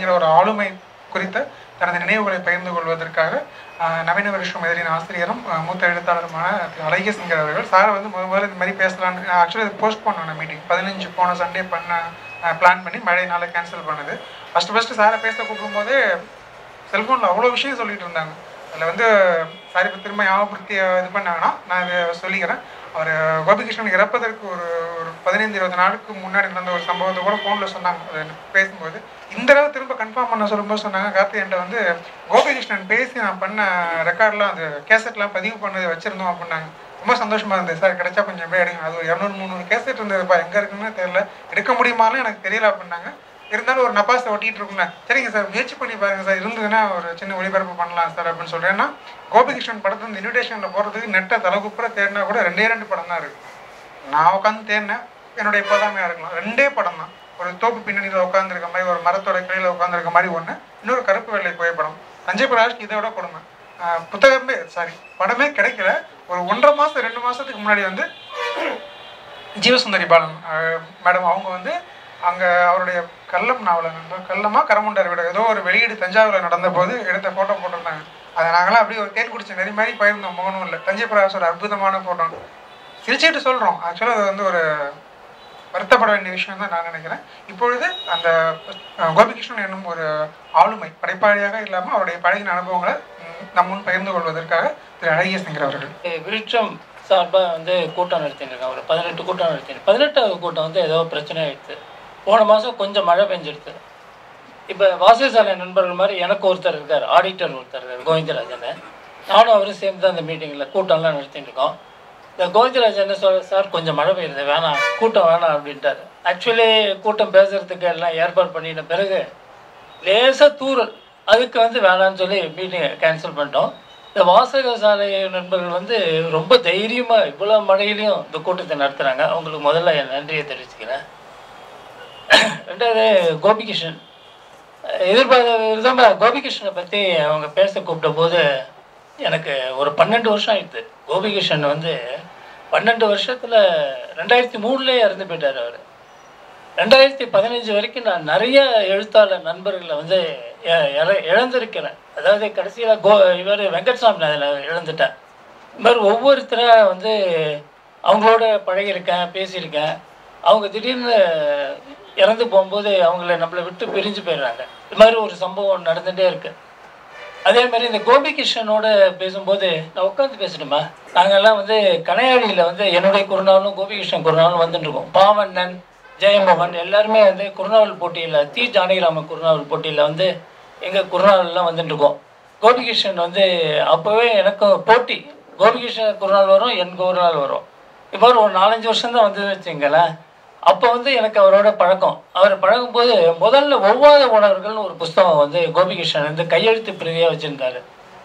என்கிற ஒரு ஆளுமை குறித்த தனது நினைவுகளை பகிர்ந்து கொள்வதற்காக ஆஹ், நவீன வருஷம் எதிரின் ஆசிரியரும் ஆஹ், மூத்த எழுத்தாளருமான திரு அழகிய சிங்கர் அவர்கள் சார் வந்து முதல் முதல்ல இந்த மாதிரி பேசலான்னு ஆக்சுவலி இது போஸ்ட் பண்ண மீட்டிங் பதினஞ்சு போன சண்டே பண்ண பிளான் பண்ணி மழைனால கேன்சல் பண்ணது ஃபஸ்ட்டு ஃபஸ்ட்டு சாரை பேச கூப்பிடும்போது செல்ஃபோனில் அவ்வளோ விஷயம் சொல்லிட்டு இருந்தாங்க அதில் வந்து சார் இப்போ திரும்ப ஞாபகப்படுத்தி இது பண்ணாங்கன்னா நான் இதை சொல்லிக்கிறேன் அவர் கோபிகிருஷ்ணன் இறப்பதற்கு ஒரு ஒரு பதினைந்து இருபது நாளுக்கு முன்னாடி நடந்த ஒரு சம்பவத்தை கூட ஃபோனில் சொன்னாங்க அது பேசும்போது இந்த தடவை திரும்ப கன்ஃபார்ம் பண்ண சொல்லும்போது சொன்னாங்க கார்த்திகேயன்ட்ட வந்து கோபிகிருஷ்ணன் பேசி நான் பண்ண ரெக்கார்ட்லாம் அது கேசட்லாம் பதிவு பண்ணது வச்சுருந்தோம் அப்படின்னாங்க ரொம்ப சந்தோஷமா இருந்தது சார் கிடைச்சா கொஞ்சம் போய் எடுங்க அது ஒரு இரநூறு முந்நூறு கேசட் இருந்ததுப்பா எங்கே இருக்குன்னு தெரியல எடுக்க முடியுமாலும் எனக்கு தெரியல அப்படின்னாங்க இருந்தாலும் ஒரு நப்பாசை ஒட்டிட்டு இருக்கும்ல சரிங்க சார் முயற்சி பண்ணி பாருங்க சார் இருந்ததுன்னா ஒரு சின்ன ஒளிபரப்பு பண்ணலாம் சார் அப்படின்னு சொல்றேன் ஏன்னா கோபிகிருஷ்ணன் படத்தை இந்த இன்விடேஷனில் போகிறதுக்கு நெட்டை தலைகுப்புற தேடினா கூட ரெண்டே ரெண்டு படம் தான் இருக்கு நான் உட்காந்து தேடினேன் என்னுடைய இப்போதாமையாக இருக்கலாம் ரெண்டே படம் தான் ஒரு தோப்பு பின்னணியில் உட்காந்துருக்க மாதிரி ஒரு மரத்தோட கிளையில் உட்காந்துருக்க மாதிரி ஒன்று இன்னொரு கருப்பு வெள்ளை புகைப்படம் தஞ்சை பிரகாஷ்க்கு இதை விட கொடுமை ஆஹ் புத்தகமே சாரி படமே கிடைக்கல ஒரு ஒன்றரை மாதம் ரெண்டு மாதத்துக்கு முன்னாடி வந்து ஜீவசுந்தரி பாலன் மேடம் அவங்க வந்து அங்கே அவருடைய கள்ளம் நாவல நண்பர் கள்ளமா கரமுண்டார் விட ஏதோ ஒரு வெளியீடு தஞ்சாவூரில் நடந்த போது எடுத்த ஃபோட்டோ போட்டிருந்தாங்க அதை நாங்களாம் அப்படியே ஒரு தேன் குடிச்ச நெறி மாதிரி பகிர்ந்தோம் முகனும் இல்லை தஞ்சை பிரகாஷ் ஒரு அற்புதமான ஃபோட்டோ சிரிச்சிட்டு சொல்கிறோம் ஆக்சுவலாக அது வந்து ஒரு வருத்தப்பட வேண்டிய விஷயம் தான் நான் நினைக்கிறேன் இப்பொழுது அந்த அஹ், கோபிகிருஷ்ணன் என்னும் ஒரு ஆளுமை படைப்பாளியாக இல்லாமல் அவருடைய பழகின அனுபவங்களை ம், நம் முன் பகிர்ந்து கொள்வதற்காக திரு அழகிய சிங்கர் அவர்கள் விருட்சம் சார்பாக வந்து கூட்டம் நடத்திருக்காங்க ஒரு பதினெட்டு கூட்டம் நடத்தினேன் பதினெட்டாவது கூட்டம் வந்து ஏதோ பிரச்சனை ஆயிடுச்சு போன மாதம் கொஞ்சம் மழை பெஞ்சிடுது இப்போ வாசசாலை நண்பர்கள் மாதிரி எனக்கு ஒருத்தர் இருக்கார் ஆடிட்டர் ஒருத்தர் இருக்கார் கோவிந்தராஜன் நானும் அவரும் சேர்ந்து தான் அந்த மீட்டிங்கில் கூட்டம்லாம் நடத்திட்டு இருக்கோம் இந்த கோவிந்தராஜன் என்ன சொல்ற சார் கொஞ்சம் மழை பெய்யுது வேணாம் கூட்டம் வேணாம் அப்படின்ட்டாரு ஆக்சுவலி கூட்டம் பேசுறதுக்கு எல்லாம் ஏற்பாடு பண்ணின பிறகு லேசாக தூரல் அதுக்கு வந்து வேணாம்னு சொல்லி மீட்டிங்கை கேன்சல் பண்ணிட்டோம் இந்த வாசக சாலை நண்பர்கள் வந்து ரொம்ப தைரியமாக இவ்வளோ மழையிலையும் இந்த கூட்டத்தை நடத்துகிறாங்க அவங்களுக்கு முதல்ல என் நன்றியை தெரிவிச்சுக்கிறேன் ரெண்டாவது கோபிகிருஷ்ணன் எதிர்பார்த்த விதமாக கோபிகிருஷ்ணனை பற்றி அவங்க பேச கூப்பிட்ட போது எனக்கு ஒரு பன்னெண்டு வருஷம் ஆயிடுது கோபிகிருஷ்ணன் வந்து பன்னெண்டு வருஷத்தில் ரெண்டாயிரத்தி மூணுலேயே இறந்து போயிட்டார் அவர் ரெண்டாயிரத்தி பதினஞ்சு வரைக்கும் நான் நிறைய எழுத்தாளர் நண்பர்களை வந்து இ- இழ- இழந்திருக்கிறேன் அதாவது கடைசியில் கோ இவர் வெங்கட்சாமி அதில் இழந்துட்டேன் இந்த மாதிரி ஒவ்வொருத்தராக வந்து அவங்களோட பழகியிருக்கேன் பேசியிருக்கேன் அவங்க திடீர்னு இறந்து போகும்போது அவங்கள நம்மளை விட்டு பிரிஞ்சு போயிடுறாங்க இது மாதிரி ஒரு சம்பவம் நடந்துகிட்டே இருக்கு அதே மாதிரி இந்த கோபிகிருஷ்ணனோட பேசும்போது நான் உட்காந்து பேசணுமா நாங்கெல்லாம் வந்து கனையாடியில் வந்து என்னுடைய குருநாவலும் கோபிகிருஷ்ணன் குருநாவலும் வந்துட்டு இருக்கோம் பாவண்ணன் ஜெயமோகன் எல்லாருமே வந்து குருநாவல் போட்டியில் தி ஜானகிராமன் குருநாவல் போட்டியில் வந்து எங்கள் குருநாவல்லாம் வந்துட்டு இருக்கோம் கோபிகிருஷ்ணன் வந்து அப்போவே எனக்கும் போட்டி கோபிகிருஷ்ணன் குருநாள் வரும் என் குருநாள் வரும் இப்போ ஒரு நாலஞ்சு வருஷம் தான் வந்து வச்சுங்களேன் அப்போ வந்து எனக்கு அவரோட பழக்கம் அவர் பழகும்போது முதல்ல ஒவ்வாத உணர்வுகள்னு ஒரு புஸ்தகம் வந்து கோபிகிருஷ்ணன் வந்து கையெழுத்து பிரதியாக வச்சுருந்தாரு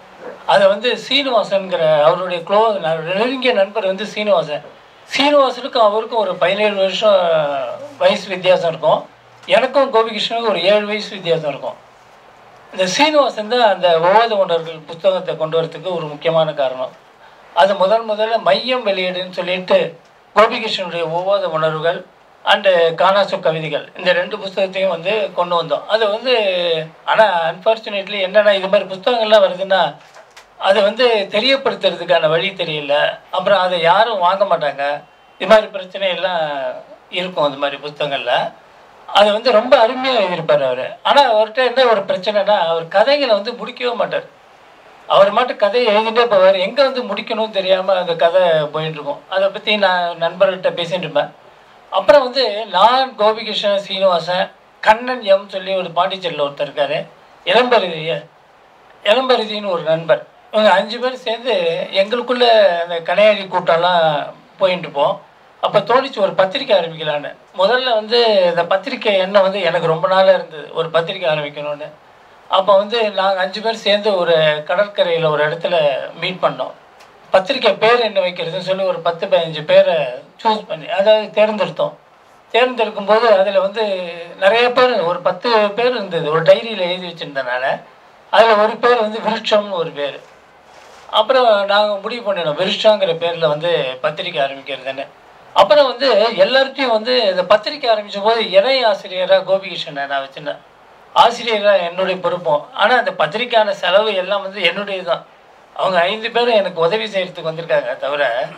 அதை வந்து சீனிவாசன்கிற அவருடைய க்ளோ நெருங்கிய நண்பர் வந்து சீனிவாசன் சீனிவாசனுக்கும் அவருக்கும் ஒரு பதினேழு வருஷம் வயசு வித்தியாசம் இருக்கும் எனக்கும் கோபிகிருஷ்ணனுக்கும் ஒரு ஏழு வயசு வித்தியாசம் இருக்கும் இந்த சீனிவாசன் தான் அந்த ஒவ்வாத உணர்வுகள் புத்தகத்தை கொண்டு வரதுக்கு ஒரு முக்கியமான காரணம் அது முதல் முதல்ல மையம் வெளியீடுன்னு சொல்லிட்டு கோபிகிருஷ்ணனுடைய ஒவ்வாத உணர்வுகள் அண்டு காணாசு கவிதைகள் இந்த ரெண்டு புஸ்தகத்தையும் வந்து கொண்டு வந்தோம் அது வந்து ஆனால் அன்ஃபார்ச்சுனேட்லி என்னென்னா இது மாதிரி புத்தகங்கள்லாம் வருதுன்னா அதை வந்து தெரியப்படுத்துறதுக்கான வழி தெரியல அப்புறம் அதை யாரும் வாங்க மாட்டாங்க இது மாதிரி பிரச்சனை எல்லாம் இருக்கும் அந்த மாதிரி புத்தகங்களில் அதை வந்து ரொம்ப அருமையாக எழுதியிருப்பார் அவர் ஆனால் அவர்கிட்ட என்ன ஒரு பிரச்சனைனா அவர் கதைகளை வந்து முடிக்கவே மாட்டார் அவர் மட்டும் கதையை எழுதிட்டே போவார் எங்கே வந்து முடிக்கணும்னு தெரியாமல் அந்த கதை போயிட்டு இருக்கும் அதை பற்றி நான் நண்பர்கள்ட்ட பேசிட்டு இருப்பேன் அப்புறம் வந்து நான் கோபிகிருஷ்ணன் சீனிவாசன் கண்ணன் எம் சொல்லி ஒரு பாண்டிச்சேரியில் ஒருத்தர் இருக்காரு இளம்பருதி இளம்பருதின்னு ஒரு நண்பர் இவங்க அஞ்சு பேர் சேர்ந்து எங்களுக்குள்ள அந்த கனையாளி கூட்டம்லாம் போயிட்டு இருப்போம் அப்போ தோணிச்சு ஒரு பத்திரிக்கை ஆரம்பிக்கலான்னு முதல்ல வந்து இந்த பத்திரிக்கை எண்ணம் வந்து எனக்கு ரொம்ப நாளாக இருந்தது ஒரு பத்திரிக்கை ஆரம்பிக்கணும்னு அப்போ வந்து நாங்கள் அஞ்சு பேர் சேர்ந்து ஒரு கடற்கரையில் ஒரு இடத்துல மீட் பண்ணோம் பத்திரிக்கை பேர் என்ன வைக்கிறதுன்னு சொல்லி ஒரு பத்து பதினஞ்சு பேரை சூஸ் பண்ணி அதாவது தேர்ந்தெடுத்தோம் தேர்ந்தெடுக்கும் போது அதில் வந்து நிறைய பேர் ஒரு பத்து பேர் இருந்தது ஒரு டைரியில் எழுதி வச்சுருந்தனால அதில் ஒரு பேர் வந்து விருட்சம்னு ஒரு பேர் அப்புறம் நாங்கள் முடிவு பண்ணினோம் விருஷாங்கிற பேரில் வந்து பத்திரிக்கை ஆரம்பிக்கிறதுன்னு அப்புறம் வந்து எல்லார்ட்டையும் வந்து இந்த பத்திரிக்கை ஆரம்பித்த போது இணை ஆசிரியராக கோபிகிருஷ்ணனை நான் வச்சுருந்தேன் ஆசிரியராக என்னுடைய பொறுப்பும் ஆனால் அந்த பத்திரிக்கையான செலவு எல்லாம் வந்து என்னுடைய தான் அவங்க ஐந்து பேரும் எனக்கு உதவி செய்கிறதுக்கு வந்திருக்காங்க தவிர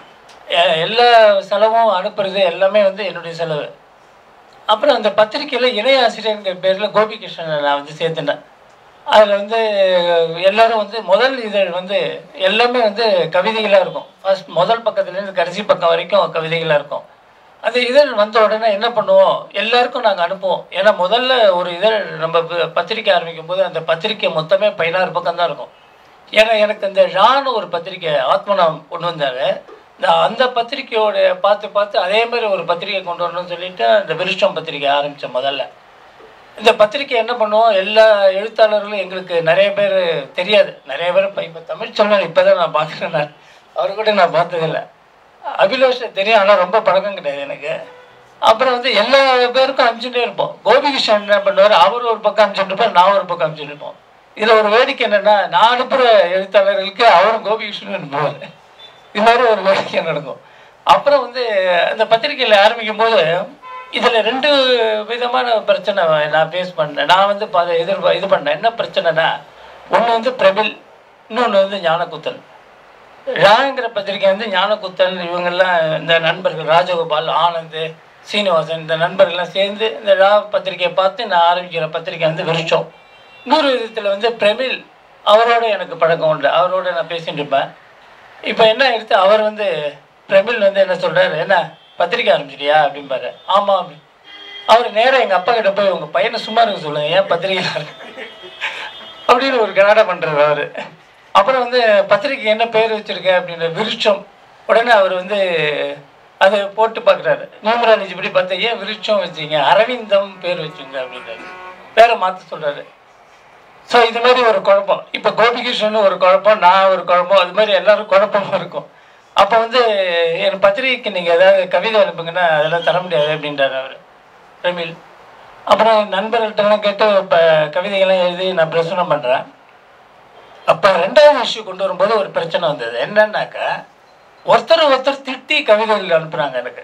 எ- எல்லா செலவும் அனுப்புறது எல்லாமே வந்து என்னுடைய செலவு அப்புறம் அந்த பத்திரிக்கையில் இணை ஆசிரியர்ங்கிற பேரில் கோபிகிருஷ்ணனை நான் வந்து சேர்த்துனேன் அதில் வந்து எல்லாரும் வந்து முதல் இதழ் வந்து எல்லாமே வந்து கவிதைகளாக இருக்கும் ஃபர்ஸ்ட் முதல் பக்கத்துலேருந்து கடைசி பக்கம் வரைக்கும் கவிதைகளாக இருக்கும் அந்த இதழ் வந்த உடனே என்ன பண்ணுவோம் எல்லாருக்கும் நாங்கள் அனுப்புவோம் ஏன்னா முதல்ல ஒரு இதழ் நம்ம ப- பத்திரிக்கை ஆரம்பிக்கும் போது அந்த பத்திரிக்கை மொத்தமே பதினாறு பக்கம் தான் இருக்கும் ஏன்னா எனக்கு இந்த ழான்னு ஒரு பத்திரிக்கை ஆத்மநாம் கொண்டு வந்தாரு இந்த அந்த பத்திரிக்கையோட பார்த்து பார்த்து அதே மாதிரி ஒரு பத்திரிக்கை கொண்டு வரணும்னு சொல்லிட்டு அந்த விருஷம் பத்திரிக்கை ஆரம்பித்தேன் முதல்ல இந்த பத்திரிக்கை என்ன பண்ணுவோம் எல்லா எழுத்தாளர்களும் எங்களுக்கு நிறைய பேர் தெரியாது நிறைய பேர் இப்போ இப்போ தமிழ்ச்சொல்லன் இப்போ தான் நான் பார்க்குறேன் நான் அவர் கூட நான் பார்த்ததில்ல அபிலாஷை தெரியும் ஆனால் ரொம்ப பழக்கம் கிடையாது எனக்கு அப்புறம் வந்து எல்லா பேருக்கும் அனுப்பிச்சுட்டே இருப்போம் கோபிகிருஷ்ணன் என்ன பண்ணுவார் அவர் ஒரு பக்கம் அனுப்பிச்சுட்டு இருப்பார் நான் ஒரு பக்கம் அனுப்பிச்சுட்டு இருப்போம் இதில் ஒரு வேடிக்கை என்னென்னா நான் அனுப்புகிற எழுத்தாளர்களுக்கு அவரும் கோபிகிருஷ்ணன் அனுப்புவார் இது மாதிரி ஒரு வேடிக்கை நடக்கும் அப்புறம் வந்து அந்த பத்திரிக்கையில் ஆரம்பிக்கும் போது இதில் ரெண்டு விதமான பிரச்சனை நான் ஃபேஸ் பண்ணேன் நான் வந்து ப எதிர் இது பண்ணேன் என்ன பிரச்சனைனா ஒன்று வந்து பிரபில் இன்னொன்று வந்து ஞானகுத்தன் ராங்கிற பத்திரிக்கை வந்து ஞானகுத்தன் இவங்கெல்லாம் இந்த நண்பர்கள் ராஜகோபால் ஆனந்த் சீனிவாசன் இந்த நண்பர்கள்லாம் சேர்ந்து இந்த ரா பத்திரிக்கையை பார்த்து நான் ஆரம்பிக்கிற பத்திரிக்கை வந்து விருச்சம் இன்னொரு விதத்தில் வந்து பிரமிழ் அவரோட எனக்கு பழக்கம் உண்டு அவரோட நான் பேசிட்டு இருப்பேன் இப்போ என்ன ஆயிடுச்சு அவர் வந்து பிரமிழ் வந்து என்ன சொல்றாரு என்ன பத்திரிக்கை ஆரம்பிச்சிட்டியா அப்படிம்பாரு ஆமாம் அப்படி அவர் நேராக எங்கள் அப்பா கிட்ட போய் உங்கள் பையனை சும்மா இருக்க சொல்லுங்க ஏன் பத்திரிக்கை அப்படின்னு ஒரு கலாடா பண்ணுறாரு அவர் அப்புறம் வந்து பத்திரிக்கை என்ன பேர் வச்சிருக்க அப்படின்ற விருட்சம் உடனே அவர் வந்து அதை போட்டு பார்க்குறாரு நியூமராலஜி இப்படி பார்த்து ஏன் விருட்சம் வச்சீங்க அரவிந்தம் பேர் வச்சுங்க அப்படின்றாரு பேரை மாற்ற சொல்கிறாரு ஸோ இது மாதிரி ஒரு குழப்பம் இப்போ கோபிகிருஷ்ணன் ஒரு குழப்பம் நான் ஒரு குழப்பம் அது மாதிரி எல்லாரும் குழப்பமா இருக்கும் அப்போ வந்து என் பத்திரிகைக்கு நீங்கள் ஏதாவது கவிதை அனுப்புங்கன்னா அதெல்லாம் தர முடியாது அப்படின்றாரு அவர் பிரமிழ் அப்புறம் நண்பர்கள்ட்டெல்லாம் கேட்டு இப்போ கவிதைகள்லாம் எழுதி நான் பிரசுரம் பண்ணுறேன் அப்போ ரெண்டாவது இஷ்யூ கொண்டு வரும்போது ஒரு பிரச்சனை வந்தது என்னன்னாக்கா ஒருத்தர் ஒருத்தர் திட்டி கவிதைகள் அனுப்புகிறாங்க எனக்கு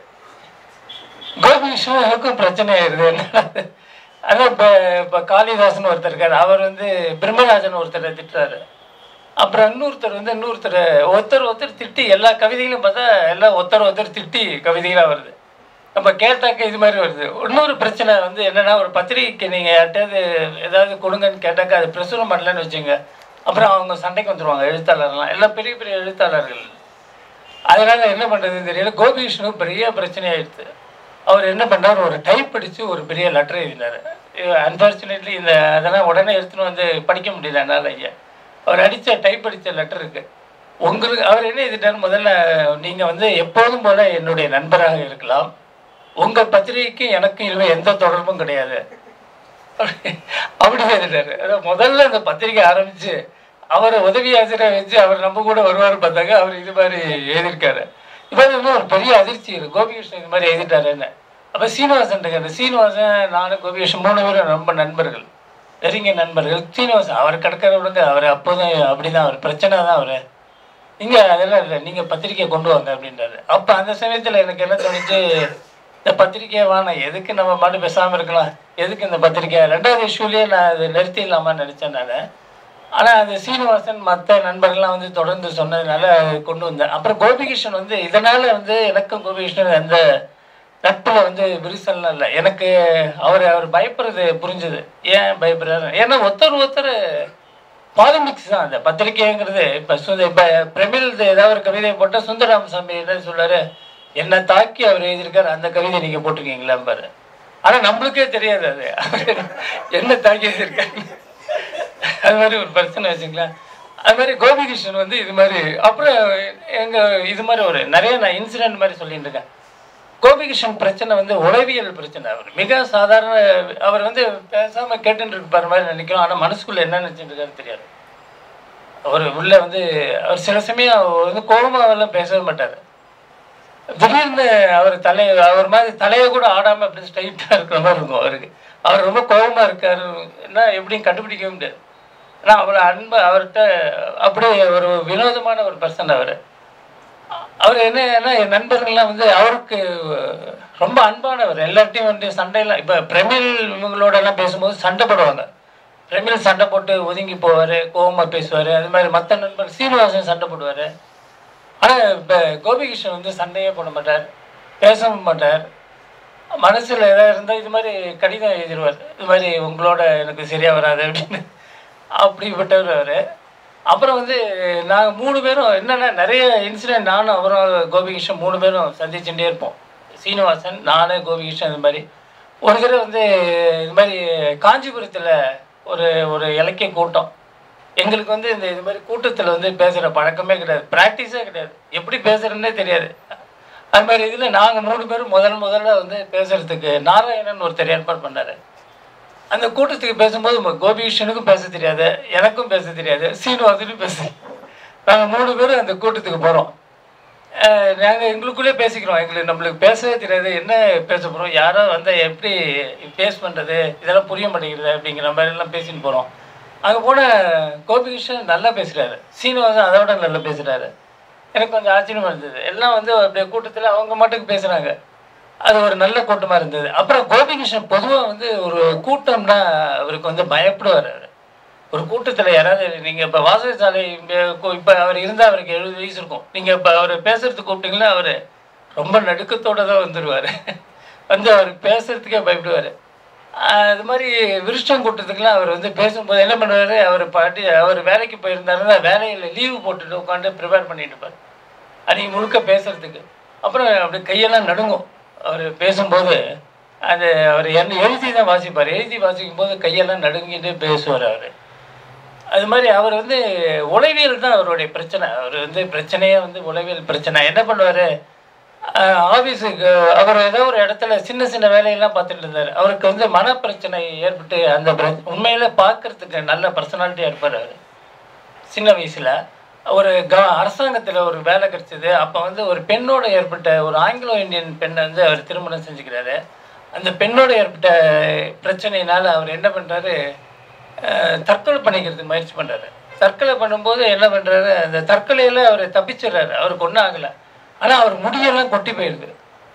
கோபிகிருஷ்ணன் எனக்கும் பிரச்சனை ஆயிடுது என்ன அதான் இப்போ இப்போ காளிதாசன் ஒருத்தர் இருக்கார் அவர் வந்து பிரம்மராஜன் ஒருத்தரை திட்டுறாரு அப்புறம் இன்னொருத்தர் வந்து இன்னொருத்தர் ஒருத்தர் ஒருத்தர் திட்டி எல்லா கவிதைகளும் பார்த்தா எல்லாம் ஒருத்தர் ஒருத்தர் திட்டி கவிதைகளாக வருது நம்ம கேட்டாக்க இது மாதிரி வருது இன்னொரு பிரச்சனை வந்து என்னன்னா ஒரு பத்திரிகைக்கு நீங்கள் யார்கிட்டயாவது ஏதாவது கொடுங்கன்னு கேட்டாக்கா அது பிரசுரம் பண்ணலன்னு வச்சுங்க அப்புறம் அவங்க சண்டைக்கு வந்துடுவாங்க எழுத்தாளர்லாம் எல்லாம் பெரிய பெரிய எழுத்தாளர்கள் அதனால என்ன பண்ணுறதுன்னு தெரியல கோபிகிருஷ்ணனுக்கு பெரிய பிரச்சனை ஆயிடுச்சு அவர் என்ன பண்ணார் ஒரு டைப் அடித்து ஒரு பெரிய லெட்டர் எழுதினார் அன்ஃபார்ச்சுனேட்லி இந்த அதெல்லாம் உடனே எடுத்துன்னு வந்து படிக்க முடியல என்னால் ஐயா அவர் அடித்த டைப் அடித்த லெட்டர் இருக்கு உங்களுக்கு அவர் என்ன எழுதிட்டார் முதல்ல நீங்கள் வந்து எப்போதும் போல என்னுடைய நண்பராக இருக்கலாம் உங்கள் பத்திரிகைக்கும் எனக்கும் இனிமேல் எந்த தொடர்பும் கிடையாது அப்படி- அப்படி எழுதிட்டாரு அதாவது முதல்ல அந்த பத்திரிக்கை ஆரம்பிச்சு அவரை உதவி ஆசிரியர் வச்சு அவர் நம்ம கூட வருவார் பார்த்தாங்க அவர் இது மாதிரி எழுதியிருக்காரு இப்போ அது வந்து ஒரு பெரிய அதிர்ச்சி இருக்கு கோபிகிருஷ்ணன் இது மாதிரி எழுதிட்டாருன்னு அப்போ சீனிவாசன் இருக்காரு சீனிவாசன் நானும் கோபிகிருஷ்ணன் மூணு பேரும் ரொம்ப நண்பர்கள் நெருங்கிய நண்பர்கள் சீனிவாசன் அவர் கிடக்கிற விடுங்க அவர் அப்போதும் அப்படிதான் அவர் பிரச்சனை தான் அவர் இங்கே அதெல்லாம் இல்லை நீங்கள் பத்திரிக்கை கொண்டு வாங்க அப்படின்றாரு அப்போ அந்த சமயத்தில் எனக்கு என்ன தோணுச்சு இந்த பத்திரிக்கையை வேணாம் எதுக்கு நம்ம மட்டும் பேசாமல் இருக்கலாம் எதுக்கு இந்த பத்திரிக்கை ரெண்டாவது இஷ்யூலேயே நான் அதை நிறுத்திடலாமான்னு நினச்சேன் நான் ஆனால் அது சீனிவாசன் மற்ற நண்பர்கள்லாம் வந்து தொடர்ந்து சொன்னதுனால அதை கொண்டு வந்தேன் அப்புறம் கோபிகிருஷ்ணன் வந்து இதனால் வந்து எனக்கும் கோபிகிருஷ்ணன் அந்த நட்பில் வந்து விரிசல்லாம் இல்லை எனக்கு அவர் அவர் பயப்படுறது புரிஞ்சுது ஏன் பயப்படுறாரு ஏன்னா ஒருத்தர் ஒருத்தர் பாலிமிக்ஸ் தான் அந்த பத்திரிக்கைங்கிறது இப்போ சுந்த இப்போ பிரமிழ் ஏதாவது ஒரு கவிதை போட்டால் சுந்தரராமசாமி என்ன சொல்றாரு என்னை தாக்கி அவர் எழுதியிருக்காரு அந்த கவிதை நீங்கள் போட்டிருக்கீங்களா பாரு ஆனால் நம்மளுக்கே தெரியாது அது அவர் என்ன தாக்கி எழுதியிருக்காரு அது மாதிரி ஒரு பிரச்சனை வச்சுங்களேன் அது மாதிரி கோபிகிருஷ்ணன் வந்து இது மாதிரி அப்புறம் எங்கள் இது மாதிரி ஒரு நிறைய நான் இன்சிடென்ட் மாதிரி சொல்லிட்டு இருக்கேன் கோபிகிருஷ்ணன் பிரச்சனை வந்து உளவியல் பிரச்சனை அவர் மிக சாதாரண அவர் வந்து பேசாம கேட்டுட்டு இருப்பார் மாதிரி நினைக்கிறோம் ஆனால் மனசுக்குள்ள என்ன நினைச்சிட்டு இருக்காரு தெரியாது அவர் உள்ள வந்து அவர் சில சமயம் அவர் வந்து கோபமாவெல்லாம் பேசவே மாட்டார் திடீர்னு அவர் தலை அவர் மாதிரி தலையை கூட ஆடாம அப்படி ஸ்ட்ரைட்டாக இருக்கிற மாதிரி இருக்கும் அவருக்கு அவர் ரொம்ப கோபமா இருக்காரு என்ன எப்படியும் கண்டுபிடிக்கவே முடியாது ஆனால் அவர் அன்பு அவர்கிட்ட அப்படியே ஒரு வினோதமான ஒரு பர்சன் அவர் அவர் என்னன்னா என் நண்பர்கள்லாம் வந்து அவருக்கு ரொம்ப அன்பானவர் எல்லார்ட்டையும் வந்து சண்டையெல்லாம் இப்போ பிரமிழ் இவங்களோட எல்லாம் பேசும்போது சண்டை போடுவாங்க ரெமில் சண்டை போட்டு ஒதுங்கி போவார் கோவமாக பேசுவார் அது மாதிரி மற்ற நண்பர் சீனிவாசன் சண்டை போடுவார் ஆனால் இப்போ கோபிகிருஷ்ணன் வந்து சண்டையே போட மாட்டார் பேசவும் மாட்டார் மனசில் ஏதாவது இருந்தால் இது மாதிரி கடிதம் எழுதிடுவார் இது மாதிரி உங்களோட எனக்கு சரியாக வராது அப்படின்னு அப்படிப்பட்டவர் அவர் அப்புறம் வந்து நாங்கள் மூணு பேரும் என்னென்னா நிறைய இன்சிடென்ட் நானும் அப்புறம் கோபிகிருஷ்ணன் மூணு பேரும் சந்திச்சுட்டே இருப்போம் சீனிவாசன் நானு கோபிகிருஷ்ணன் இது மாதிரி ஒரு தடவை வந்து இது மாதிரி காஞ்சிபுரத்தில் ஒரு ஒரு இலக்கிய கூட்டம் எங்களுக்கு வந்து இந்த இது மாதிரி கூட்டத்தில் வந்து பேசுகிற பழக்கமே கிடையாது ப்ராக்டிஸே கிடையாது எப்படி பேசுகிறேன்னே தெரியாது அது மாதிரி இதில் நாங்கள் மூணு பேரும் முதல் முதல்ல வந்து பேசுகிறதுக்கு நாராயணன் ஒருத்தர் ஏற்பாடு பண்ணார் அந்த கூட்டத்துக்கு பேசும்போது ம- கோபிகிருஷ்ணனுக்கும் பேச தெரியாது எனக்கும் பேச தெரியாது சீனிவாசனும் பேச நாங்கள் மூணு பேரும் அந்த கூட்டத்துக்கு போகிறோம் நாங்கள் எங்களுக்குள்ளே பேசிக்கிறோம் எங்களுக்கு நம்மளுக்கு பேசவே தெரியாது என்ன பேச போகிறோம் யாரோ வந்தால் எப்படி ஃபேஸ் பண்ணுறது இதெல்லாம் புரிய மாட்டேங்கிறது அப்படிங்கிற மாதிரிலாம் பேசின்னு போகிறோம் அங்கே போன கோபிகிருஷ்ணன் நல்லா பேசுகிறாரு சீனிவாசன் அதை விட நல்லா பேசுகிறாரு எனக்கு கொஞ்சம் ஆச்சரியமா இருந்தது எல்லாம் வந்து அப்படியே கூட்டத்தில் அவங்க மட்டும் பேசுகிறாங்க அது ஒரு நல்ல கூட்டமாக இருந்தது அப்புறம் கோபிகிருஷ்ணன் பொதுவாக வந்து ஒரு கூட்டம்னா அவருக்கு வந்து பயப்படுவார் அவர் ஒரு கூட்டத்தில் யாராவது நீங்கள் இப்போ வாசக சாலை இப்போ அவர் இருந்தால் அவருக்கு எழுபது வயசு இருக்கும் நீங்கள் இப்போ அவர் பேசுறதுக்கு கூப்பிட்டீங்கன்னா அவர் ரொம்ப நடுக்கத்தோடு தான் வந்துடுவார் வந்து அவர் பேசுறதுக்கே பயப்படுவார் அது மாதிரி விருஷ்டம் கூட்டத்துக்குலாம் அவர் வந்து பேசும்போது என்ன பண்ணுவார் அவர் பாட்டி அவர் வேலைக்கு போயிருந்தாருன்னா வேலையில் லீவு போட்டுட்டு உட்காந்து ப்ரிப்பேர் பண்ணிட்டு இருப்பார் அன்றைக்கி முழுக்க பேசுறதுக்கு அப்புறம் அப்படியே கையெல்லாம் நடுங்கும் அவர் பேசும்போது அது அவர் என்ன எழுதி தான் வாசிப்பார் எழுதி வாசிக்கும் போது கையெல்லாம் நடுங்கிட்டு பேசுவார் அவர் அது மாதிரி அவர் வந்து உளவியல் தான் அவருடைய பிரச்சனை அவர் வந்து பிரச்சனையே வந்து உளவியல் பிரச்சனை என்ன பண்ணுவார் ஆஃபீஸுக்கு அவர் ஏதோ ஒரு இடத்துல சின்ன சின்ன வேலையெல்லாம் பார்த்துட்டு இருந்தார் அவருக்கு வந்து மனப்பிரச்சனை ஏற்பட்டு அந்த பிர- உண்மையில பார்க்கறதுக்கு நல்ல பர்சனாலிட்டியாக இருப்பார் அவர் சின்ன வயசில் ஒரு க அரசாங்கத்தில் ஒரு வேலை கிடைச்சது அப்போ வந்து ஒரு பெண்ணோட ஏற்பட்ட ஒரு ஆங்கிலோ இந்தியன் பெண்ணை வந்து அவர் திருமணம் செஞ்சுக்கிறாரு அந்த பெண்ணோட ஏற்பட்ட பிரச்சனையினால அவர் என்ன பண்ணுறாரு தற்கொலை பண்ணிக்கிறதுக்கு முயற்சி பண்ணுறாரு தற்கொலை பண்ணும்போது என்ன பண்ணுறாரு அந்த தற்கொலையில் அவர் தப்பிச்சிடுறாரு அவருக்கு ஒன்றும் ஆகலை ஆனால் அவர் முடியெல்லாம் கொட்டி போயிருக்கு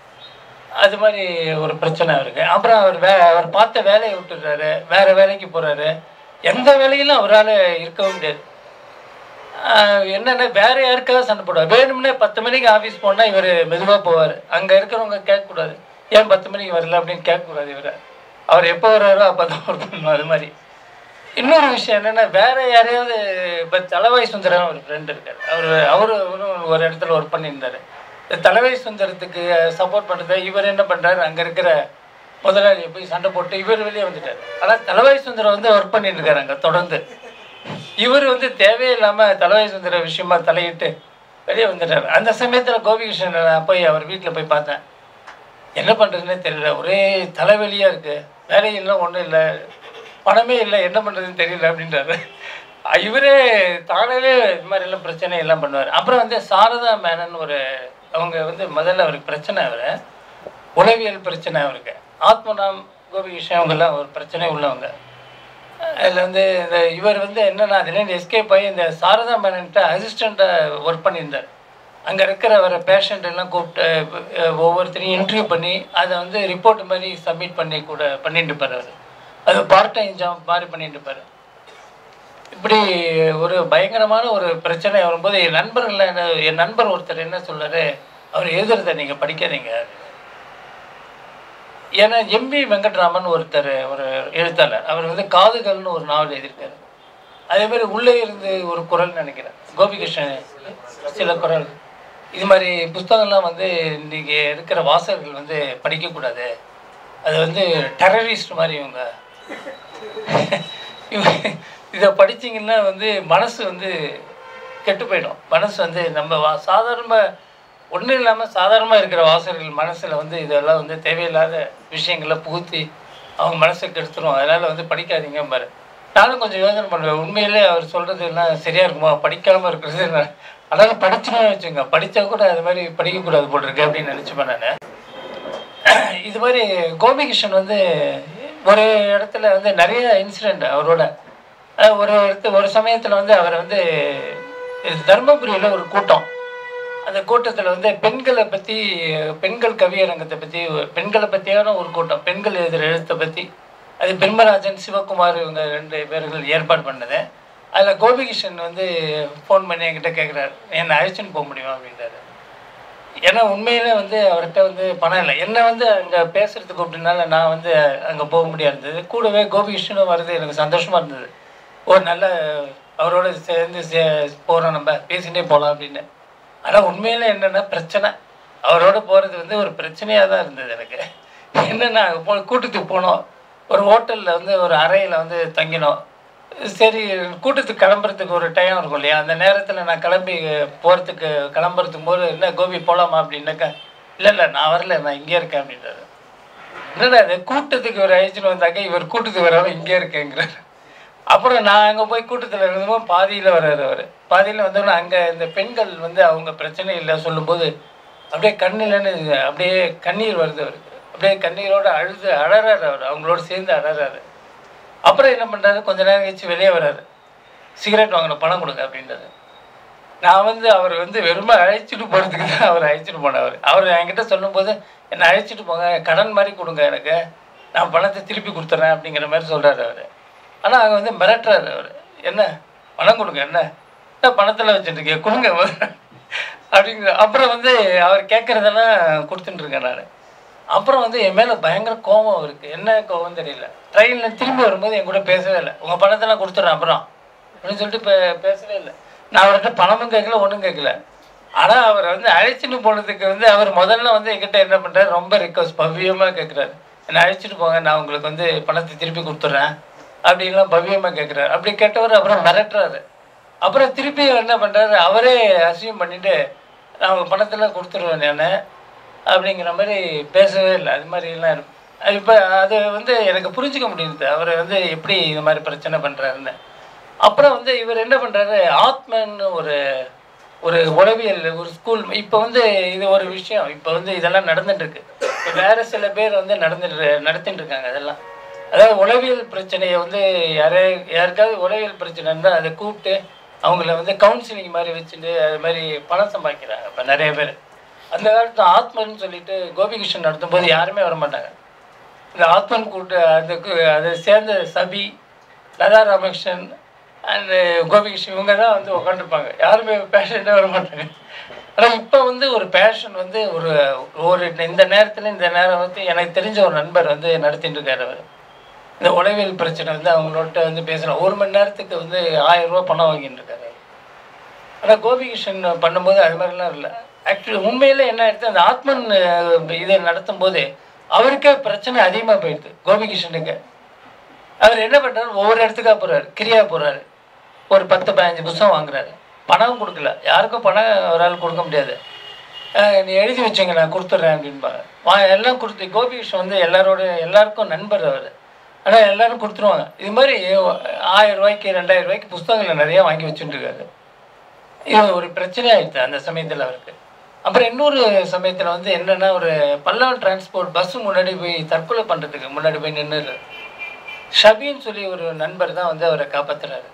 அது மாதிரி ஒரு பிரச்சனை அவருக்கு அப்புறம் அவர் வே அவர் பார்த்த வேலையை விட்டுடுறாரு வேற வேலைக்கு போகிறாரு எந்த வேலையிலும் அவரால் இருக்கவும் முடியாது ஆஹ் என்னன்னா வேற யாருக்காவது சண்டை போடுவார் வேணும்னே பத்து மணிக்கு ஆஃபீஸ் போனால் இவர் மெதுவாக போவார் அங்கே இருக்கிறவங்க கேட்கக்கூடாது ஏன் பத்து மணிக்கு வரல அப்படின்னு கேட்கக்கூடாது இவரை அவர் எப்போ வர்றாரோ அப்போ தான் ஒர்க் பண்ணணும் அது மாதிரி இன்னொரு விஷயம் என்னன்னா வேற யாரையாவது இப்போ தலைவாய் சுந்தரம் ஒரு ஃப்ரெண்ட் இருக்கார் அவர் அவரு அவரும் ஒரு இடத்துல ஒர்க் பண்ணியிருந்தாரு இந்த தலைவாய் சுந்தரத்துக்கு சப்போர்ட் பண்ணுறத இவர் என்ன பண்ணுறாரு அங்கே இருக்கிற முதலாளியை போய் சண்டை போட்டு இவர் வெளியே வந்துட்டார் ஆனால் தலைவாய் சுந்தரம் வந்து ஒர்க் பண்ணிட்டு இருக்காரு அங்கே தொடர்ந்து இவர் வந்து தேவையில்லாமல் தலைவாய் சுந்தர விஷயமா தலையிட்டு வெளியே வந்துட்டார் அந்த சமயத்தில் கோபிகிருஷ்ணன் நான் போய் அவர் வீட்டில் போய் பார்த்தேன் என்ன பண்ணுறதுனே தெரியல ஒரே தலைவலியாக இருக்குது வேலையெல்லாம் ஒன்றும் இல்லை பணமே இல்லை என்ன பண்ணுறதுன்னு தெரியல அப்படின்றாரு அஹ் இவரே தானாகவே இது மாதிரி எல்லாம் பிரச்சனை எல்லாம் பண்ணுவார் அப்புறம் வந்து சாரதா மேனன் ஒரு அவங்க வந்து முதல்ல அவருக்கு பிரச்சனை அவர் உளவியல் பிரச்சனை அவருக்கு ஆத்மநாம் கோபிகிருஷ்ணன் அவங்கெல்லாம் ஒரு பிரச்சனை உள்ளவங்க அதில் வந்து இந்த இவர் வந்து என்னன்னா அதுலேருந்து எஸ்கேப் ஆகி இந்த சாரதா மேனன்ட்ட அசிஸ்டண்ட்டாக ஒர்க் பண்ணியிருந்தார் அங்கே இருக்கிற வர பேஷண்ட் எல்லாம் கூப்பிட்டு அஹ், ஒவ்வொருத்தரையும் இன்டர்வியூ பண்ணி அதை வந்து ரிப்போர்ட் மாதிரி சப்மிட் பண்ணி கூட பண்ணிட்டு இருப்பார் அவர் அது பார்ட் டைம் ஜாப் மாதிரி பண்ணிட்டு இருப்பார் இப்படி ஒரு பயங்கரமான ஒரு பிரச்சனை வரும்போது என் நண்பர்கள் என்ன என் நண்பர் ஒருத்தர் என்ன சொல்றாரு அவர் எழுதுறத நீங்கள் படிக்காதீங்க ஏன்னா எம்பி வெங்கட்ராமன் ஒருத்தர் ஒரு எழுத்தாளர் அவர் வந்து காதுகள்னு ஒரு நாவல் எழுதியிருக்காரு அதே மாதிரி உள்ளே இருந்து ஒரு குரல் நினைக்கிறேன் கோபிகிருஷ்ணன் சில குரல் இது மாதிரி புஸ்தகம்லாம் வந்து இன்னைக்கு இருக்கிற வாசகர்கள் வந்து படிக்கக்கூடாது அது வந்து டெரரிஸ்ட் மாதிரி இவங்க இவ- இதை படிச்சீங்கன்னா வந்து மனசு வந்து கெட்டு போயிடும் மனசு வந்து நம்ம வா சாதாரண ஒன்றும் இல்லாமல் சாதாரணமாக இருக்கிற வாசகர்கள் மனசில் வந்து இதெல்லாம் வந்து தேவையில்லாத விஷயங்களை புகுத்தி அவங்க மனசை கெடுத்துரும் அதனால் வந்து படிக்காதீங்க பாரு நானும் கொஞ்சம் யோசனை பண்ணுவேன் உண்மையிலே அவர் சொல்கிறது எல்லாம் சரியாக இருக்குமா படிக்காமல் இருக்கிறது நான் அதனால் படிச்சுன்னு வச்சுங்க படித்தா கூட அது மாதிரி படிக்கக்கூடாது போல் இருக்கு அப்படின்னு நினச்சிப்பேன் நான் இது மாதிரி கோபிகிருஷ்ணன் வந்து ஒரு இடத்துல வந்து நிறைய இன்சிடெண்ட் அவரோட அஹ் ஒரு இடத்து ஒரு சமயத்தில் வந்து அவர் வந்து தர்மபுரியில் ஒரு கூட்டம் அந்த கூட்டத்தில் வந்து பெண்களை பற்றி பெண்கள் கவியரங்கத்தை பற்றி பெண்களை பற்றியான ஒரு கூட்டம் பெண்கள் எழுதுகிற எழுத்தை பற்றி அது பிரம்மராஜன் சிவகுமார் இவங்க ரெண்டு பேர்கள் ஏற்பாடு பண்ணது அதில் கோபிகிருஷ்ணன் வந்து ஃபோன் பண்ணி என்கிட்ட கேட்குறாரு என்னை அழைச்சின்னு போக முடியுமா அப்படின்றாரு ஏன்னா உண்மையிலே வந்து அவர்கிட்ட வந்து பணம் இல்லை என்னை வந்து அங்கே பேசுகிறதுக்கு அப்படின்னால நான் வந்து அங்கே போக முடியாது கூடவே கோபிகிருஷ்ணனும் வருது எனக்கு சந்தோஷமாக இருந்தது ஒரு நல்ல அவரோட சேர்ந்து சே போகிறோம் நம்ம பேசிகிட்டே போகலாம் அப்படின்னு ஆனால் உண்மையில என்னென்னா பிரச்சனை அவரோட போகிறது வந்து ஒரு பிரச்சனையாக தான் இருந்தது எனக்கு என்னென்னா அங்கே போ கூட்டத்துக்கு போனோம் ஒரு ஹோட்டலில் வந்து ஒரு அறையில் வந்து தங்கினோம் சரி கூட்டத்துக்கு கிளம்புறதுக்கு ஒரு டைம் இருக்கும் இல்லையா அந்த நேரத்தில் நான் கிளம்பி போகிறதுக்கு கிளம்புறதுக்கு போது என்ன கோபி போகலாமா அப்படின்னாக்கா இல்லை இல்லை நான் வரல நான் இங்கே இருக்கேன் அப்படின்றாரு என்னடா அது கூட்டத்துக்கு ஒரு அழைச்சிட்டு வந்தாக்க இவர் கூட்டத்துக்கு வராமல் இங்கே இருக்கேங்கிறார் அப்புறம் நான் அங்கே போய் கூட்டத்தில் இருந்தப்போ பாதியில் வர்றாரு அவர் பாதியில் வந்தோடனே அங்கே இந்த பெண்கள் வந்து அவங்க பிரச்சனை இல்லை சொல்லும்போது அப்படியே கண்ணில்னு அப்படியே கண்ணீர் வருது அவருக்கு அப்படியே கண்ணீரோட அழுது அழறாரு அவர் அவங்களோட சேர்ந்து அழறாரு அப்புறம் என்ன பண்ணுறாரு கொஞ்ச நேரம் கழிச்சு வெளியே வர்றாரு சிகரெட் வாங்கின பணம் கொடுங்க அப்படின்றாரு நான் வந்து அவர் வந்து வெறுமை அழைச்சிட்டு போகிறதுக்கு தான் அவர் அழைச்சிட்டு போனவர் அவர் என்கிட்ட சொல்லும்போது என்னை அழைச்சிட்டு போங்க கடன் மாதிரி கொடுங்க எனக்கு நான் பணத்தை திருப்பி கொடுத்துட்றேன் அப்படிங்கிற மாதிரி சொல்கிறாரு அவர் ஆனால் அங்கே வந்து மிரட்டுறாரு அவர் என்ன பணம் கொடுங்க என்ன என்ன பணத்தில் வச்சுட்டுருக்கேன் கொடுங்க முதல்ல. அப்படிங்கிற அப்புறம் வந்து அவர் கேட்குறதெல்லாம் கொடுத்துட்டுருக்கேன் நான் அப்புறம் வந்து என் மேலே பயங்கர கோபம் இருக்குது என்ன கோபம் தெரியல ட்ரெயினில் திரும்பி வரும்போது என் கூட பேசவே இல்லை உங்கள் பணத்தெல்லாம் கொடுத்துட்றேன் அப்புறம் அப்படின்னு சொல்லிட்டு இப்போ பேசவே இல்லை நான் அவர்கிட்ட பணமும் கேட்கல ஒன்றும் கேட்கல ஆனால் அவர் வந்து அழைச்சிட்டு போனதுக்கு வந்து அவர் முதல்ல வந்து என்கிட்ட என்ன பண்ணுறாரு ரொம்ப ரிக்வஸ்ட் பவ்யமாக கேட்குறாரு என்னை அழைச்சிட்டு போங்க நான் உங்களுக்கு வந்து பணத்தை திருப்பி கொடுத்துட்றேன் அப்படின்லாம் பவ்யமாக கேட்குறாரு அப்படி கேட்டவர் அப்புறம் மிரட்டுறாரு அப்புறம் திருப்பி என்ன பண்ணுறாரு அவரே அசியம் பண்ணிட்டு நான் உங்கள் பணத்தெல்லாம் கொடுத்துருவேன் நான் அப்படிங்கிற மாதிரி பேசவே இல்லை அது மாதிரிலாம் இருக்கும் இப்போ அது வந்து எனக்கு புரிஞ்சுக்க முடியுது அவர் வந்து எப்படி இது மாதிரி பிரச்சனை பண்ணுறாருன்னு அப்புறம் வந்து இவர் என்ன பண்ணுறாரு ஆத்மன்னு ஒரு ஒரு உளவியல் ஒரு ஸ்கூல் இப்போ வந்து இது ஒரு விஷயம் இப்போ வந்து இதெல்லாம் நடந்துட்டு இருக்கு இப்ப வேற சில பேர் வந்து நடந்துட்டு நடத்திட்டு இருக்காங்க அதெல்லாம் அதாவது உளவியல் பிரச்சனையை வந்து யாரே யாருக்காவது உளவியல் பிரச்சனை இருந்தால் அதை கூப்பிட்டு அவங்கள வந்து கவுன்சிலிங் மாதிரி வச்சுட்டு அது மாதிரி பணம் சம்பாதிக்கிறாங்க இப்போ நிறைய பேர் அந்த காலத்து ஆத்மன்னு சொல்லிட்டு கோபிகிருஷ்ணன் நடத்தும் போது யாருமே வர மாட்டாங்க இந்த ஆத்மன் கூட்டு அதுக்கு அதை சேர்ந்த சபி லதா ராமகிருஷ்ணன் அண்டு கோபிகிருஷ்ணன் இவங்க தான் வந்து உட்காந்துருப்பாங்க யாருமே பேஷண்ட்டாக வர மாட்டாங்க ஆனால் இப்போ வந்து ஒரு பேஷன் வந்து ஒரு ஒரு இந்த நேரத்தில் இந்த நேரம் வந்து எனக்கு தெரிஞ்ச ஒரு நண்பர் வந்து நடத்திட்டு இருக்காரு அவர் இந்த உளவியல் பிரச்சனை வந்து அவங்களோட்ட வந்து பேசுகிறோம் ஒரு மணி நேரத்துக்கு வந்து ஆயிரம் ரூபா பணம் வாங்கிட்டு இருக்காரு ஆனால் கோபிகிருஷ்ணன் பண்ணும்போது அது மாதிரிலாம் இல்லை ஆக்சுவலி உண்மையில் என்ன ஆயிடுச்சு அந்த ஆத்மன் அஹ், இதை நடத்தும் போது அவருக்கே பிரச்சனை அதிகமாக போயிடுது கோபிகிருஷ்ணனுக்கு அவர் என்ன பண்ணுறாரு ஒவ்வொரு இடத்துக்கா போகிறாரு கிரியா போகிறாரு ஒரு பத்து பதினஞ்சு புத்தகம் வாங்குறாரு பணம் கொடுக்கல யாருக்கும் பணம் ஒரு ஆள் கொடுக்க முடியாது அஹ், நீ எழுதி வச்சுங்க நான் கொடுத்துட்றேன் அப்படின்பாங்க வா எல்லாம் கொடுத்து கோபிகிருஷ்ணன் வந்து எல்லாரோட எல்லாருக்கும் நண்பர் அவர் ஆனால் எல்லாரும் கொடுத்துருவாங்க இது மாதிரி ஆயிரம் ரூபாய்க்கு ரெண்டாயிரம் ரூபாய்க்கு புஸ்தகங்களை நிறையா வாங்கி வச்சுட்டு இருக்காரு இது ஒரு பிரச்சனை ஆயிடுச்சு அந்த சமயத்தில் அவருக்கு அப்புறம் இன்னொரு சமயத்தில் வந்து என்னன்னா ஒரு பல்லவன் டிரான்ஸ்போர்ட் பஸ் முன்னாடி போய் தற்கொலை பண்ணுறதுக்கு முன்னாடி போய் நின்றுறாரு ஷபின்னு சொல்லி ஒரு நண்பர் தான் வந்து அவரை காப்பாத்துறாரு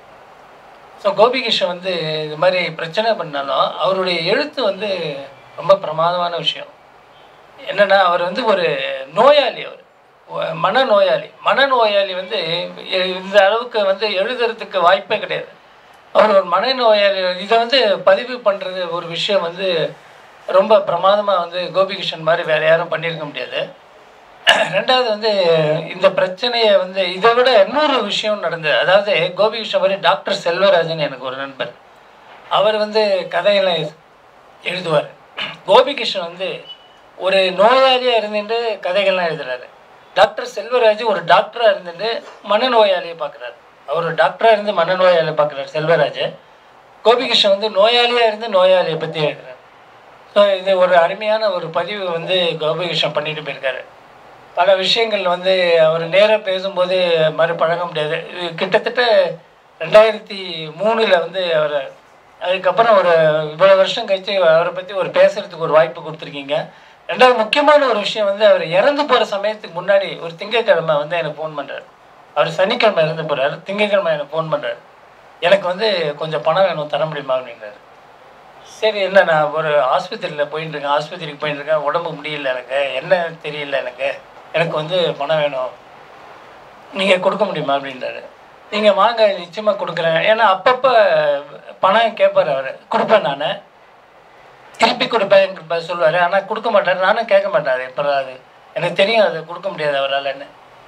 ஸோ கோபிகிருஷ்ணன் வந்து இது மாதிரி பிரச்சனை பண்ணாலும் அவருடைய எழுத்து வந்து ரொம்ப பிரமாதமான விஷயம் என்னன்னா அவர் வந்து ஒரு நோயாளி அவர் ஒ- மனநோயாளி மனநோயாளி வந்து எ- இந்த அளவுக்கு வந்து எழுதுறதுக்கு வாய்ப்பே கிடையாது அவர் ஒரு மனநோயாளி இதை வந்து பதிவு பண்ணுறது ஒரு விஷயம் வந்து ரொம்ப பிரமாதமாக வந்து கோபிகிருஷ்ணன் மாதிரி வேறு யாரும் பண்ணியிருக்க முடியாது ரெண்டாவது வந்து இந்த பிரச்சனையை வந்து இதை விட இன்னொரு விஷயம் நடந்தது அதாவது கோபிகிருஷ்ணன் மாதிரி டாக்டர் செல்வராஜன் எனக்கு ஒரு நண்பர் அவர் வந்து கதையெல்லாம் எழு- எழுதுவார் கோபிகிருஷ்ணன் வந்து ஒரு நோயாளியாக இருந்துட்டு கதைகள்லாம் எழுதுறாரு டாக்டர் செல்வராஜ் ஒரு டாக்டராக இருந்துட்டு மனநோயாளியை பார்க்குறாரு அவர் ஒரு டாக்டராக இருந்து மனநோயாளியை பார்க்குறாரு செல்வராஜ் கோபிகிருஷ்ணன் வந்து நோயாளியாக இருந்து நோயாளியை பற்றி எழுதுறாரு ஸோ இது ஒரு அருமையான ஒரு பதிவு வந்து கோபிகிருஷ்ணன் பண்ணிட்டு போயிருக்காரு பல விஷயங்கள் வந்து அவர் நேராக பேசும்போது மாதிரி பழக முடியாது இது கிட்டத்தட்ட ரெண்டாயிரத்தி மூணில் வந்து அவர் அதுக்கப்புறம் ஒரு இவ்வளோ வருஷம் கழிச்சு அவரை பற்றி ஒரு பேசுறதுக்கு ஒரு வாய்ப்பு கொடுத்துருக்கீங்க ரெண்டாவது முக்கியமான ஒரு விஷயம் வந்து அவர் இறந்து போகிற சமயத்துக்கு முன்னாடி ஒரு திங்கட்கிழமை வந்து எனக்கு ஃபோன் பண்ணுறாரு அவர் சனிக்கிழமை இறந்து போகிறாரு திங்கட்கிழமை எனக்கு ஃபோன் பண்ணுறாரு எனக்கு வந்து கொஞ்சம் பணம் வேணும் தர முடியுமா அப்படிங்கிறாரு சரி என்ன நான் ஒரு ஆஸ்பத்திரியில் போயிட்டு இருக்கேன் ஆஸ்பத்திரிக்கு போயிட்டு இருக்கேன் உடம்பு முடியல எனக்கு என்ன தெரியல எனக்கு எனக்கு வந்து பணம் வேணும் நீங்கள் கொடுக்க முடியுமா அப்படின்றாரு நீங்கள் வாங்க நிச்சயமாக கொடுக்குறேன் ஏன்னா அப்பப்போ பணம் கேட்பார் அவர் கொடுப்பேன் நான் திருப்பி கொடுப்பேன் சொல்லுவார் ஆனால் கொடுக்க மாட்டார் நானும் கேட்க மாட்டேன் அது எப்போ அது எனக்கு தெரியும் அது கொடுக்க முடியாது அவரால்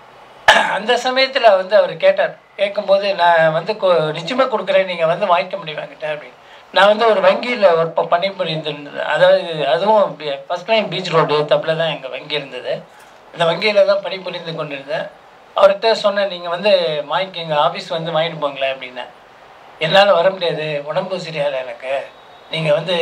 அந்த சமயத்தில் வந்து அவர் கேட்டார் கேட்கும்போது நான் வந்து கொ- நிச்சயமாக கொடுக்குறேன் நீங்கள் வந்து வாங்கிக்க முடியும் என்கிட்ட அப்படின்னு நான் வந்து ஒரு வங்கியில் ஒர்க் பண்ணி புரிந்திருந்தது அதாவது அதுவும் ஃபஸ்ட் லைன் பீச் ரோடு தப்பில் தான் எங்கள் வங்கி இருந்தது அந்த வங்கியில் தான் பணிபுரிந்து கொண்டிருந்தேன் அவர்கிட்ட சொன்னேன் நீங்கள் வந்து வாங்கிக்கோங்க ஆஃபீஸ் வந்து வாங்கிட்டு போங்களேன் அப்படின்னேன் என்னால் வர முடியாது உடம்பு சரியாயில்லை எனக்கு நீங்கள் வந்து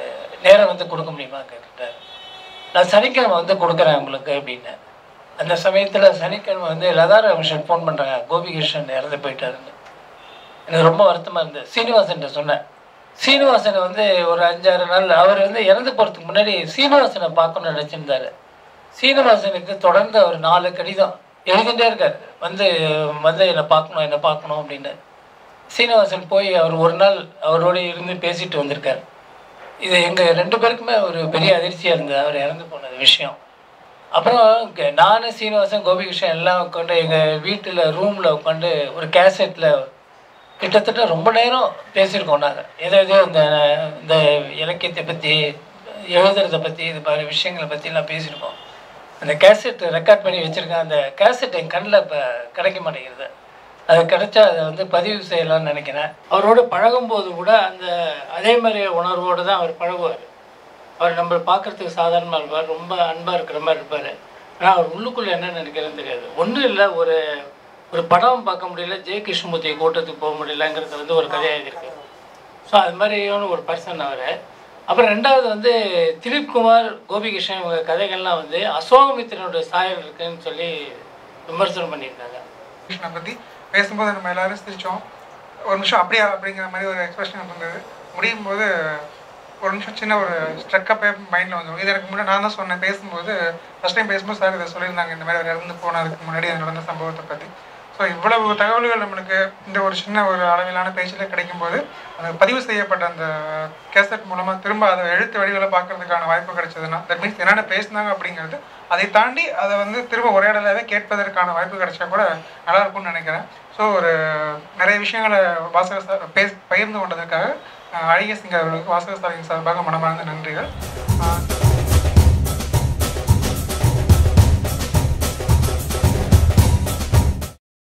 நேரம் வந்து கொடுக்க முடியுமா கேட்டார் நான் சனிக்கிழமை வந்து கொடுக்குறேன் உங்களுக்கு அப்படின்னு அந்த சமயத்தில் சனிக்கிழமை வந்து லதா ரமேஷன் ஃபோன் பண்ணுறாங்க கோபிகிருஷ்ணன் இறந்து போயிட்டாருன்னு எனக்கு ரொம்ப வருத்தமாக இருந்தது சீனிவாசன்ட்ட சொன்னேன் சீனிவாசனை வந்து ஒரு அஞ்சாறு நாள் அவர் வந்து இறந்து போகிறதுக்கு முன்னாடி சீனிவாசனை பார்க்கணும்னு நினச்சிருந்தாரு சீனிவாசனுக்கு தொடர்ந்து அவர் நாலு கடிதம் எழுதிட்டே இருக்கார் வந்து வந்து என்னை பார்க்கணும் என்னை பார்க்கணும் அப்படின்னு சீனிவாசன் போய் அவர் ஒரு நாள் அவரோட இருந்து பேசிட்டு வந்திருக்கார் இது எங்கள் ரெண்டு பேருக்குமே ஒரு பெரிய அதிர்ச்சியாக இருந்தது அவர் இறந்து போனது விஷயம் அப்புறம் க- நானும் சீனிவாசன் கோபிகிருஷ்ணன் எல்லாம் உட்காந்து எங்கள் வீட்டில் ரூமில் உட்காந்து ஒரு கேசட்டில் கிட்டத்தட்ட ரொம்ப நேரம் பேசியிருக்கோம் நாங்கள் எதோ எதோ இந்த இந்த இலக்கியத்தை பற்றி எழுதுறதை பற்றி இது மாதிரி விஷயங்களை பற்றிலாம் பேசியிருக்கோம் அந்த கேசட் ரெக்கார்ட் பண்ணி வச்சுருக்கேன் அந்த கேசட் என் கண்ணில் இப்போ கிடைக்க மாட்டேங்கிறது அது கிடைச்சா அதை வந்து பதிவு செய்யலாம்னு நினைக்கிறேன் அவரோட பழகும்போது கூட அந்த அதே மாதிரி உணர்வோடு தான் அவர் பழகுவார் அவர் நம்ம பார்க்குறதுக்கு சாதாரணமாக இருப்பார் ரொம்ப அன்பாக இருக்கிற மாதிரி இருப்பார் ஆனால் அவர் உள்ளுக்குள்ளே என்ன நினைக்கிறேன்னு தெரியாது ஒன்றும் இல்லை ஒரு ஒரு படம் பார்க்க முடியல ஜெய கிருஷ்ணமூர்த்தி கூட்டத்துக்கு போக முடியலங்கிறது வந்து ஒரு கதையாக எழுதியிருக்கு ஸோ அது மாதிரியான ஒரு பர்சன் அவர் அப்புறம் ரெண்டாவது வந்து திலீப் குமார் கோபிகிருஷ்ணன் இவங்க கதைகள்லாம் வந்து அசோகமித்திரனுடைய சாயல் இருக்குன்னு சொல்லி விமர்சனம் பண்ணியிருந்தாங்க கிருஷ்ணனை பற்றி பேசும்போது நம்ம எல்லாரும் சிரிச்சோம் ஒரு நிமிஷம் அப்படியா அப்படிங்கிற மாதிரி ஒரு எக்ஸ்பிரஷன் இருந்தது முடியும் போது ஒரு நிமிஷம் சின்ன ஒரு ஸ்ட்ரக்கப்பே மைண்டில் வந்துடும் இது எனக்கு முன்னாடி நான் தான் சொன்னேன் பேசும்போது ஃபஸ்ட் டைம் பேசும்போது சார் இதை சொல்லியிருந்தாங்க இந்த மாதிரி அவர் இறந்து போனதுக்கு முன்னாடி அது நடந்த சம்பவத்தை பற்றி ஸோ இவ்வளவு தகவல்கள் நம்மளுக்கு இந்த ஒரு சின்ன ஒரு அளவிலான பேச்சில் கிடைக்கும்போது அந்த பதிவு செய்யப்பட்ட அந்த கேசட் மூலமாக திரும்ப அதை எழுத்து வடிவில் பார்க்கறதுக்கான வாய்ப்பு கிடைச்சதுன்னா தட் மீன்ஸ் என்னென்ன பேசினாங்க அப்படிங்கிறது அதை தாண்டி அதை வந்து திரும்ப உரையாடலாகவே கேட்பதற்கான வாய்ப்பு கிடைச்சா கூட நல்லா இருக்கும்னு நினைக்கிறேன் ஸோ ஒரு நிறைய விஷயங்களை வாசக சார் பேச பகிர்ந்து கொண்டதற்காக அஹ், அழகிய சிங்க அவர்களுக்கு வாசக சாரின் சார்பாக மனமார்ந்த நன்றிகள் அஹ்,